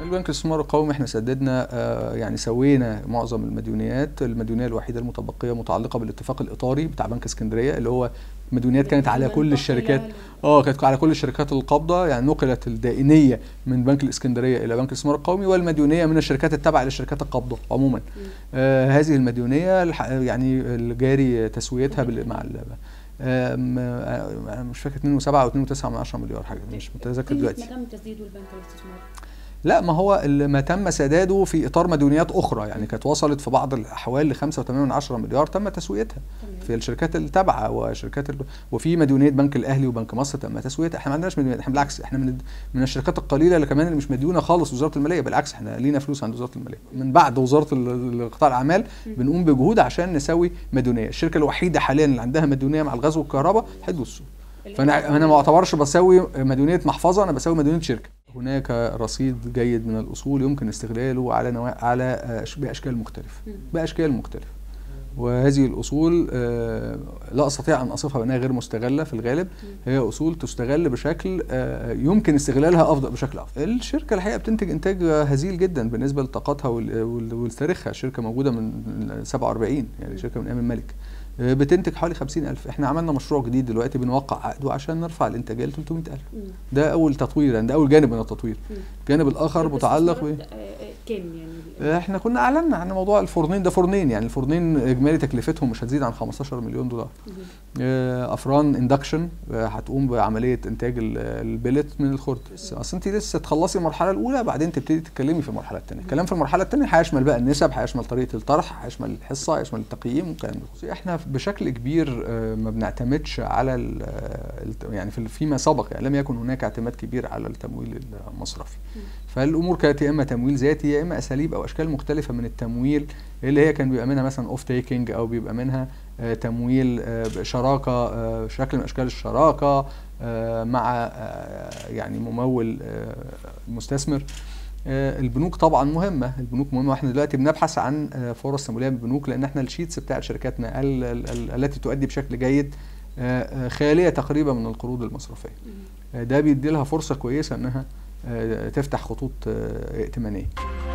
البنك الاستثمار القومي احنا سددنا آه، يعني سوينا معظم المديونيات المديونيه الوحيده المتبقيه متعلقه بالاتفاق الاطاري بتاع بنك اسكندريه اللي هو مديونيات كانت على كل الشركات اه كانت على كل الشركات القابضه يعني نقلت الدائنيه من بنك الاسكندريه الى بنك الاستثمار القومي والمديونيه من الشركات التابعه للشركات القابضه عموما آه هذه المديونيه الح- يعني الجاري تسويتها بال- مع ال- آم، آه، انا مش فاكر 2.7 او 2.9 من 10 مليار حاجه مش متذكر دلوقتي ما تم تسديده البنك الاستثمار لا ما هو اللي ما تم سداده في اطار مديونيات اخرى يعني كانت وصلت في بعض الاحوال ل 5.8 مليار تم تسويتها في الشركات التابعه وشركات ال... وفي مديونيه بنك الاهلي وبنك مصر تم تسويتها احنا ما عندناش مديونيات احنا بالعكس احنا من من الشركات القليله اللي كمان اللي مش مديونه خالص وزاره الماليه بالعكس احنا لينا فلوس عند وزاره الماليه من بعد وزاره ال- القطاع الاعمال بنقوم بجهود عشان نسوي مديونيه الشركه الوحيده حاليا اللي عندها مديونيه مع الغاز والكهرباء حدو السوق فانا انا ما اعتبرش بسوي مديونيه محفظه انا بسوي مديونيه شركه هناك رصيد جيد من الاصول يمكن استغلاله على نوا... على آه، أش- باشكال مختلفه باشكال مختلفه وهذه الاصول آه، لا استطيع ان اصفها بانها غير مستغله في الغالب هي اصول تستغل بشكل آه، يمكن استغلالها افضل بشكل افضل الشركه الحقيقه بتنتج انتاج هزيل جدا بالنسبه لطاقتها وال- وال- ولتاريخها الشركه موجوده من 47 يعني شركه من ايام الملك آه، بتنتج حوالي 50000 احنا عملنا مشروع جديد دلوقتي بنوقع عقده عشان نرفع الانتاجيه ل 300000 ده اول تطوير يعني ده اول جانب من التطوير الجانب الاخر متعلق ب ب كام يعني احنا كنا اعلنا عن موضوع الفرنين ده فرنين يعني الفرنين اجمالي تكلفتهم مش هتزيد عن 15 مليون دولار آه، افران اندكشن هتقوم بعمليه انتاج ال- البلت من الخرد بس اصل انت لسه تخلصي المرحله الاولى بعدين تبتدي تتكلمي في المرحله الثانيه الكلام في المرحله الثانيه هيشمل بقى النسب هيشمل طريقه الطرح هيشمل الحصه هيشمل التقييم والكلام ده احنا بشكل كبير آه، ما بنعتمدش على ال- الت- يعني في- فيما سبق يعني لم يكن هناك اعتماد كبير على التمويل المصرفي فالامور كانت يا اما تمويل ذاتي يا اما اساليب او اشكال مختلفه من التمويل اللي هي كان بيبقى منها مثلا اوف تيكينج او بيبقى منها آه، تمويل آه، شراكه آه، شكل من اشكال الشراكه آه، مع آه، يعني ممول آه، مستثمر آه، البنوك طبعا مهمه البنوك مهمه واحنا دلوقتي بنبحث عن آه، فرص تمويليه من البنوك لان احنا الشيتس بتاعت شركاتنا ال- ال- ال- التي تؤدي بشكل جيد آه، آه، خاليه تقريبا من القروض المصرفيه آه، ده بيدي لها فرصه كويسه انها آه، تفتح خطوط آه، ائتمانيه